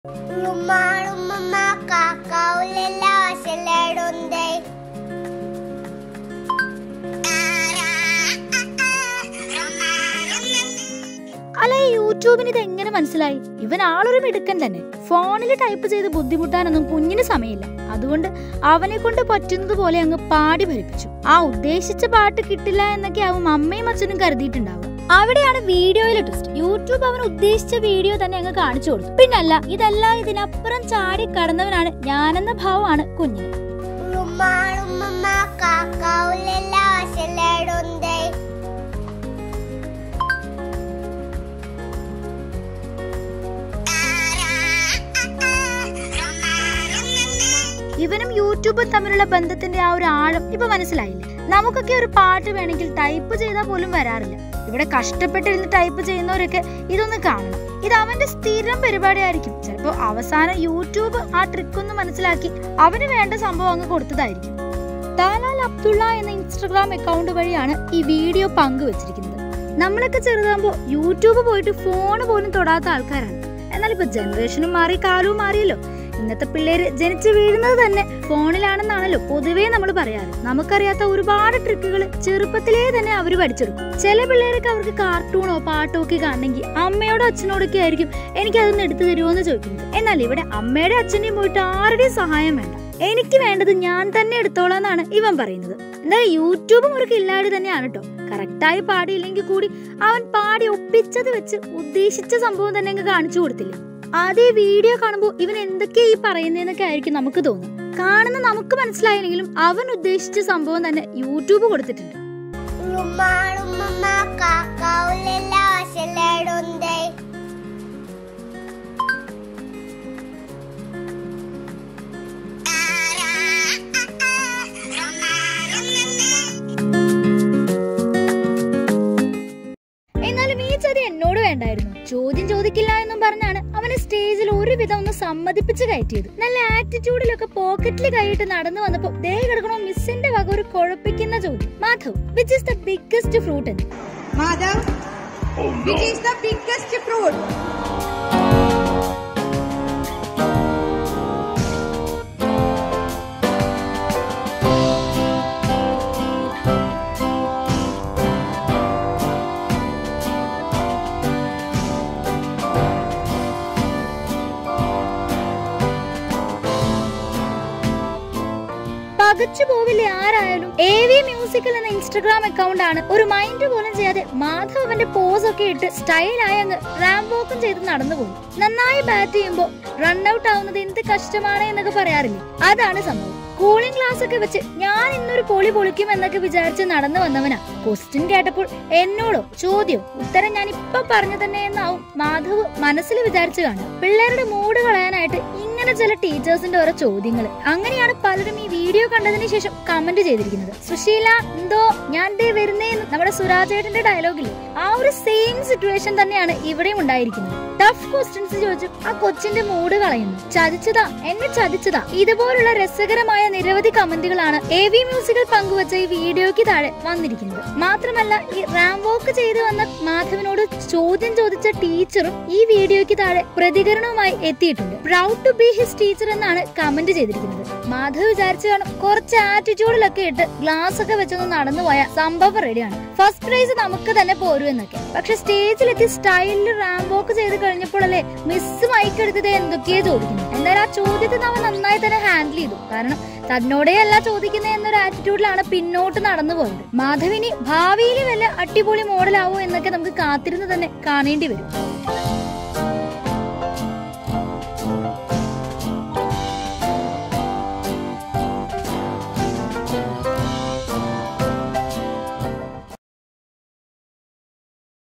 ഉമ്മാളുമ്മ കാക്കാവുലെല്ല വശലേടുന്തേ അല്ല ഈ യൂട്യൂബിന് ഇത് എങ്ങനെ മനസ്സിലായി ഇവൻ ആളൊരു മിടുക്കൻ തന്നെ ഫോണിൽ ടൈപ്പ് ചെയ്ത് ബുദ്ധിമുട്ടാനൊന്നും കുഞ്ഞിന് സമയമില്ല അതുകൊണ്ട് അവനെ കൊണ്ട് പറ്റുന്നത് പോലെ അങ്ങ് പാടി ഭരിപ്പിച്ചു ആ ഉദ്ദേശിച്ച പാട്ട് കിട്ടില്ല എന്നൊക്കെ ആവും അമ്മയും അച്ഛനും കരുതിയിട്ടുണ്ടാവുക അവിടെയാണ് വീഡിയോയിൽ ട്വിസ്റ്റ് യൂട്യൂബ് അവൻ ഉദ്ദേശിച്ച വീഡിയോ തന്നെ അങ്ങ് കാണിച്ചു കൊടുത്തു പിന്നല്ല ഇതെല്ലാം ഇതിനപ്പുറം ചാടി കടന്നവനാണ് ഞാനെന്ന ഭാവമാണ് കുഞ്ഞിന് ഉമ്മാളുമ്മ കാക്കാവുലെല്ല വശലേടുന്തേ ഇവനും യൂട്യൂബും തമ്മിലുള്ള ബന്ധത്തിന്റെ ആ ഒരു ആഴം ഇപ്പൊ മനസ്സിലായില്ലേ നമുക്കൊക്കെ ഒരു പാട്ട് വേണമെങ്കിൽ ടൈപ്പ് ചെയ്താൽ പോലും വരാറില്ല ഇവിടെ കഷ്ടപ്പെട്ടിരുന്ന് ടൈപ്പ് ചെയ്യുന്നവരൊക്കെ ഇതൊന്ന് കാണണം ഇത് അവന്റെ സ്ഥിരം പരിപാടിയായിരിക്കും ചിലപ്പോ അവസാനം യൂട്യൂബ് ആ ട്രിക്ക് ഒന്ന് മനസ്സിലാക്കി അവന് വേണ്ട സംഭവം അങ്ങ് കൊടുത്തതായിരിക്കും ദാലാൽ അബ്ദുള്ള എന്ന ഇൻസ്റ്റഗ്രാം അക്കൗണ്ട് വഴിയാണ് ഈ വീഡിയോ പങ്കുവച്ചിരിക്കുന്നത് നമ്മളൊക്കെ ചെറുതാകുമ്പോൾ യൂട്യൂബ് പോയിട്ട് ഫോൺ പോലും തൊടാത്ത ആൾക്കാരാണ് എന്നാൽ ഇപ്പൊ ജനറേഷനും മാറി കാലവും മാറിയല്ലോ ഇന്നത്തെ പിള്ളേര് ജനിച്ചു വീഴുന്നത് തന്നെ ഫോണിലാണെന്നാണല്ലോ പൊതുവേ നമ്മൾ പറയാറ് നമുക്കറിയാത്ത ഒരുപാട് ട്രിക്കുകൾ ചെറുപ്പത്തിലേ തന്നെ അവർ പഠിച്ചെടുക്കും ചില പിള്ളേരൊക്കെ അവർക്ക് കാർട്ടൂണോ പാട്ടോ ഒക്കെ കാണണമെങ്കിൽ അമ്മയോടോ അച്ഛനോടൊക്കെ ആയിരിക്കും എനിക്ക് അതൊന്ന് എടുത്തു തരുമോ എന്ന് ചോദിക്കുന്നത് എന്നാൽ ഇവിടെ അമ്മയുടെ അച്ഛനെയും പോയിട്ട് ആരുടെയും സഹായം വേണ്ട എനിക്ക് വേണ്ടത് ഞാൻ തന്നെ എടുത്തോളാം എന്നാണ് ഇവൻ പറയുന്നത് എന്നാൽ യൂട്യൂബും ഒരു കില്ലാടി തന്നെയാണ് കേട്ടോ കറക്റ്റായി പാടിയില്ലെങ്കിൽ കൂടി അവൻ പാടി ഒപ്പിച്ചത് വെച്ച് ഉദ്ദേശിച്ച സംഭവം തന്നെ അങ്ങ് കാണിച്ചു കൊടുത്തില്ലേ ആദ്യം ഈ വീഡിയോ കാണുമ്പോൾ ഇവൻ എന്തൊക്കെയാ ഈ പറയുന്നതെന്നൊക്കെ ആയിരിക്കും നമുക്ക് തോന്നും കാണുന്ന നമുക്ക് മനസ്സിലായില്ലെങ്കിലും അവൻ ഉദ്ദേശിച്ച സംഭവം തന്നെ യൂട്യൂബ് കൊടുത്തിട്ടുണ്ട് ഉമ്മാളുമ്മ കാക്കാവുലെല്ല വശലേടുന്തേ എന്നാലും ഈ ചതി എന്നോട് വേണ്ടായിരുന്നു ചോദ്യം ചോദിക്കില്ല എന്നും പറഞ്ഞാണ് അവനെ സ്റ്റേജിൽ ഒരുവിധം ഒന്ന് സമ്മതിപ്പിച്ച് കയറ്റിയത് നല്ല ആറ്റിറ്റ്യൂഡിലൊക്കെ പോക്കറ്റിൽ കൈയിട്ട് നടന്നു വന്നപ്പോ ദേ കിടക്കണോ മിസ്സിന്റെ വക ഒരു കുഴപ്പിക്കുന്ന ചോദ്യം Madhav which is the biggest fruit എന്ന് Madhav, which is the biggest fruit? പകച്ചു പോവില്ലേ ആരായാലും എ വി മ്യൂസിക്കൽ എന്ന ഇൻസ്റ്റഗ്രാം അക്കൗണ്ട് ആണ് ഒരു മൈൻഡ് പോലും ചെയ്യാതെ മാധവ് അവന്റെ പോസ് ഒക്കെ ഇട്ട് സ്റ്റൈലായി അങ്ങ് റാംബോക്കും ചെയ്ത് നടന്നുപോയി നന്നായി ബാറ്റ് ചെയ്യുമ്പോൾ റൺ ഔട്ട് ആവുന്നത് എന്ത് കഷ്ടമാണ് എന്നൊക്കെ പറയാറില്ലേ അതാണ് സംഭവം കൂളിംഗ് ക്ലാസ് ഒക്കെ വെച്ച് ഞാൻ ഇന്നൊരു പൊളി പൊളിക്കും എന്നൊക്കെ വിചാരിച്ച് നടന്നു വന്നവനാ ക്വസ്റ്റ്യൻ കേട്ടപ്പോൾ എന്നോടോ ചോദ്യം ഉത്തരം ഞാൻ ഇപ്പൊ പറഞ്ഞു തന്നെ എന്നാവും മാധവ് മനസ്സിൽ വിചാരിച്ചു കാണും പിള്ളേരുടെ മൂഡ് കളയാനായിട്ട് ഇങ്ങനെ ചില ടീച്ചേഴ്സിന്റെ ഓരോ ചോദ്യങ്ങൾ അങ്ങനെയാണ് പലരും ഈ വീഡിയോ കണ്ടതിന് ശേഷം കമന്റ് ചെയ്തിരിക്കുന്നത് സുശീല എന്തോ ഞാൻ ദേ വരുന്നേന്ന് നമ്മുടെ സുരാജേട്ടന്റെ ഡയലോഗില്ലേ ആ ഒരു സെയിം സിറ്റുവേഷൻ തന്നെയാണ് ഇവിടെയും ഉണ്ടായിരിക്കുന്നത് ടഫ് ക്വസ്റ്റ്യൻസ് ചോദിച്ചു ആ കൊച്ചിന്റെ മൂഡ് കളയുന്നു ചതിച്ചതാ എന്നെ ചതിച്ചതാ ഇതുപോലുള്ള രസകരമായ നിരവധി കമന്റുകളാണ് എ വി മ്യൂസിക്കൽ പങ്കുവച്ച ഈ വീഡിയോയ്ക്ക് താഴെ വന്നിരിക്കുന്നത് മാത്രമല്ല ഈ റാം വോക്ക് ചെയ്തു വന്ന മാധവനോട് ചോദ്യം ചോദിച്ച ടീച്ചറും ഈ വീഡിയോയ്ക്ക് താഴെ പ്രതികരണവുമായി എത്തിയിട്ടുണ്ട് proud to be his teacher എന്നാണ് കമന്റ് ചെയ്തിരിക്കുന്നത് മാധവ് വിചാരിച്ചു കാണും കുറച്ച് ആറ്റിറ്റ്യൂഡിലൊക്കെ ഇട്ട് ഗ്ലാസ് ഒക്കെ വെച്ചൊന്ന് നടന്നു പോയ സംഭവം റെഡിയാണ് ഫസ്റ്റ് പ്രൈസ് നമുക്ക് തന്നെ പോരും എന്നൊക്കെ പക്ഷെ സ്റ്റേജിലെത്തി സ്റ്റൈലിൽ റാം വോക്ക് ചെയ്ത് കഴിഞ്ഞപ്പോഴല്ലേ മിസ് മൈക്ക് എടുത്തത് എന്തൊക്കെയോ ചോദിക്കുന്നു എന്തായാലും ആ ചോദ്യത്തെ അവൻ നന്നായി തന്നെ ഹാൻഡിൽ ചെയ്തു കാരണം തന്നോടേ അല്ല ചോദിക്കുന്നത് എന്നൊരു ആറ്റിറ്റ്യൂഡിലാണ് പിന്നോട്ട് നടന്നു പോയത് മാധവിനി ഭാവിയിൽ വല്ല അടിപൊളി മോഡലാവോ എന്നൊക്കെ നമുക്ക് കാത്തിരുന്ന് തന്നെ കാണേണ്ടി വരും